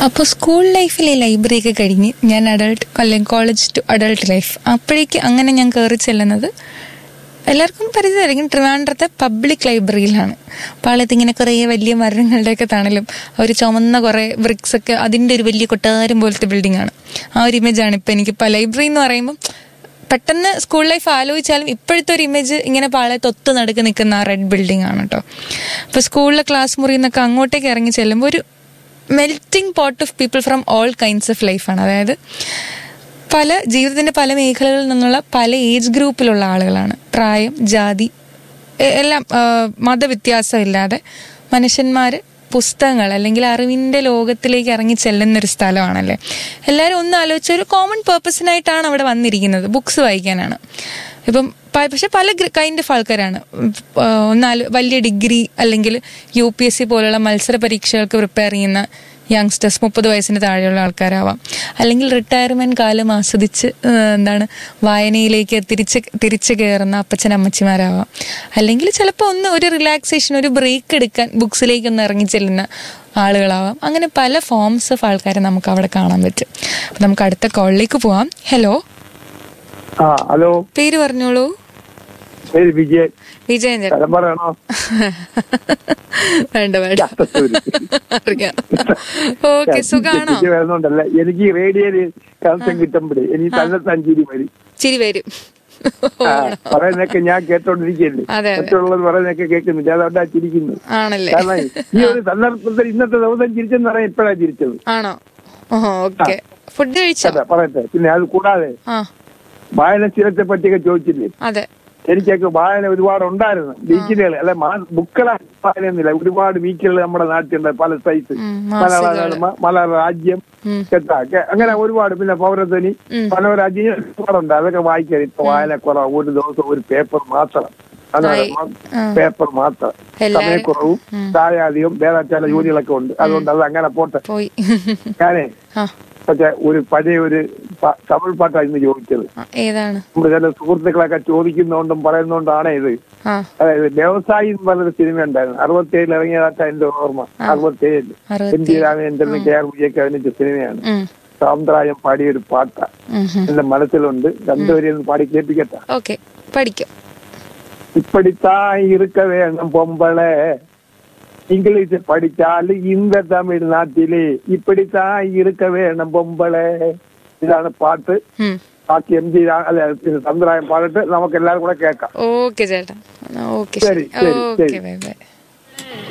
അപ്പോൾ സ്കൂൾ ലൈഫിലെ ലൈബ്രറി ഒക്കെ കഴിഞ്ഞ് ഞാൻ അഡൾട്ട് അല്ലെങ്കിൽ കോളേജ് ടു അഡൾട്ട് ലൈഫ് അപ്പോഴേക്ക് അങ്ങനെ ഞാൻ കയറി ചെല്ലുന്നത് എല്ലാവർക്കും പരിചയമായിരിക്കും ട്രിവാൻഡ്രത്തെ പബ്ലിക് ലൈബ്രറിയിലാണ് പാളയത്ത് ഇങ്ങനെ കുറേ വലിയ മരങ്ങളുടെയൊക്കെ തണലും ആ ഒരു ചുമന്ന കുറേ ബ്രിക്സ് ഒക്കെ അതിൻ്റെ ഒരു വലിയ കൊട്ടാരം പോലത്തെ ബിൽഡിംഗ് ആണ് ആ ഒരു ഇമേജാണ് ഇപ്പം എനിക്ക് ഇപ്പം ലൈബ്രറി എന്ന് പറയുമ്പം പെട്ടെന്ന് സ്കൂൾ ലൈഫ് ആലോചിച്ചാലും ഇപ്പോഴത്തെ ഒരു ഇമേജ് ഇങ്ങനെ പാളയത്ത് ഒത്തു നടുക്ക് നിൽക്കുന്ന ആ റെഡ് ബിൽഡിംഗ് ആണ് കേട്ടോ അപ്പോൾ സ്കൂളിലെ ക്ലാസ് മുറിയിൽ നിന്നൊക്കെ അങ്ങോട്ടേക്ക് ഇറങ്ങി ചെല്ലുമ്പോൾ ഒരു melting pot of people from all kinds of ലൈഫാണ് അതായത് പല ജീവിതത്തിന്റെ പല മേഖലകളിൽ നിന്നുള്ള പല ഏജ് ഗ്രൂപ്പിലുള്ള ആളുകളാണ് പ്രായം ജാതി എ- എല്ലാം ആ, മതവ്യത്യാസമില്ലാതെ മനുഷ്യന്മാർ പുസ്തകങ്ങൾ അല്ലെങ്കിൽ അറിവിന്റെ ലോകത്തിലേക്ക് ഇറങ്ങി ചെല്ലുന്ന ഒരു സ്ഥലമാണല്ലേ എല്ലാവരും ഒന്ന് ആലോചിച്ച ഒരു കോമൺ പേർപ്പസിനായിട്ടാണ് അവിടെ വന്നിരിക്കുന്നത് ബുക്സ് വായിക്കാനാണ് ഇപ്പം പ- പക്ഷെ പല കൈൻഡ് ഓഫ് ആൾക്കാരാണ് ഉം, ആ, ഒന്നാല് വലിയ ഡിഗ്രി അല്ലെങ്കിൽ യു പി എസ് സി പോലുള്ള മത്സര പരീക്ഷകൾക്ക് പ്രിപ്പയർ ചെയ്യുന്ന യങ്സ്റ്റേഴ്സ് മുപ്പത് വയസ്സിന് താഴെയുള്ള ആൾക്കാരാവാം അല്ലെങ്കിൽ റിട്ടയർമെന്റ് കാലം ആസ്വദിച്ച് ആ, എന്താണ് വായനയിലേക്ക് തിരിച്ച് തിരിച്ചു കയറുന്ന അപ്പച്ചൻ അമ്മച്ചിമാരാവാം അല്ലെങ്കിൽ ചിലപ്പോൾ ഒന്ന് ഒരു റിലാക്സേഷൻ ഒരു ബ്രേക്ക് എടുക്കാൻ ബുക്സിലേക്ക് ഒന്ന് ഇറങ്ങി ചെല്ലുന്ന ആളുകളാവാം അങ്ങനെ പല ഫോംസ് ഓഫ് ആൾക്കാരെ നമുക്ക് അവിടെ കാണാൻ പറ്റും അപ്പം നമുക്ക് അടുത്ത കോളിലേക്ക് പോവാം ഹലോ ആ ഹലോ പേര് പറഞ്ഞോളൂ പേര് വിജയൻ വിജയൻ ചേട്ടൻ സ്ഥലം പറയണോ വേണ്ട വേണ്ട ചാത്തത്തൂര്. അറിയാം ഓക്കെ സുഖാണോ തെറ്റിച്ച് വരുന്നുണ്ടല്ലേ എനിക്ക് ഈ റേഡിയോയില് കണക്ഷൻ കിട്ടുമ്പോഴേ എനിക്ക് തന്നെ തഞ്ചേരി വരും ചിരി വരും ആ, പറയുന്നൊക്കെ ഞാൻ കേട്ടോണ്ടിരിക്കല്ലേ അതെ, അതെ. മറ്റുള്ളത് പറയുന്നൊക്കെ കേൾക്കുന്നില്ല അതുകൊണ്ടാ ചിരിക്കുന്നത് ആണല്ലേ കാരണം ഈ ഒരു സന്ദർഭത്തിൽ ഇന്നത്തെ ദിവസം ചിരിച്ചെന്ന് പറയാൻ ഇപ്പോഴാ ചിരിച്ചത് ആണോ ഓ ഓക്കെ ഫുഡ് കഴിച്ചോ അതെ പറയട്ടെ പിന്നെ അത് കൂടാതെ ആ വായനശീലത്തെ പറ്റിയൊക്കെ ചോദിച്ചില്ലേ അതെ എനിക്കൊക്കെ വായന ഒരുപാട് ഉണ്ടായിരുന്നു വീക്കിലുകൾ അല്ലെ ബുക്കുകളാണ് വായനയൊന്നുമില്ല ഒരുപാട് വീക്കുകൾ നമ്മുടെ നാട്ടിലുണ്ട് പല സൈസ് ഉം, മലയാള മാസികകള്. മനോരമ, മലയാള രാജ്യം ഉം. കേട്ടാ ഒക്കെ അങ്ങനെ ഒരുപാട് പിന്നെ പൗരധ്വനി ഉം. മനോരാജ്യം ഒരുപാടുണ്ട് അതൊക്കെ വായിക്കാൻ ഇപ്പൊ വായന കുറവ് ഒരു ദിവസം ഒരു പേപ്പർ മാത്രം മനോരമ ആ. പേപ്പർ മാത്രം എല്ലാരും- സമയക്കുറവും ഉം. താഴെയധികം വേറെ ചില ജോലികളൊക്കെ ഉണ്ട് അതുകൊണ്ട് അത് അങ്ങനെ പോട്ടെ പോയി ഞാനേ ആ പക്ഷെ ഒരു പഴയ ഒരു പ- തമിഴ് പാട്ടാണ് ഇന്ന് ചോദിച്ചത് ആ, ഏതാണ് നമ്മുടെ ചില സുഹൃത്തുക്കളൊക്കെ ചോദിക്കുന്നോണ്ടും പറയുന്നോണ്ടാണ് ഇത് ആ അതായത് വ്യവസായി എന്ന് പറഞ്ഞൊരു സിനിമ ഉണ്ടായിരുന്നു അറുപത്തിയേഴിൽ ഇറങ്ങിയതായിട്ട് എന്റെ ഓർമ്മ അറുപത്തിയേഴിൽ എൻ ടി അറുപത്തി രാമചന്ദ്രന് കെ ആർ വിജയൊക്കെ അഭിനയിച്ച സിനിമയാണ് ഉം, സാമ്പ്രായം പാടിയ ഒരു പാട്ട ഉം, ഉം. എന്റെ മനസ്സിലുണ്ട് രണ്ടുപേരെയും പാടി കേൾപ്പിക്കട്ടെ ഓക്കെ പഠിക്കും இப்படித்தான் இருக்க வேணும் பொம்பளை இங்கிலீஷ் படிச்சாല് இந்த தமிழ்நாட்டிலே இப்படித்தான் இருக்க வேணும் பொമ്പളെ ഇതാണ് പാട്ട് ഉം. ബാക്കി എം ജി അല്ല സമ്പ്രദായം പാടിട്ട് നമുക്ക് എല്ലാവരും കൂടെ കേൾക്കാം ഓക്കെ ചേട്ടാ ഓക്കെ ശരി, ശരി ശരി, ഓക്കെ ശരി. Bye bye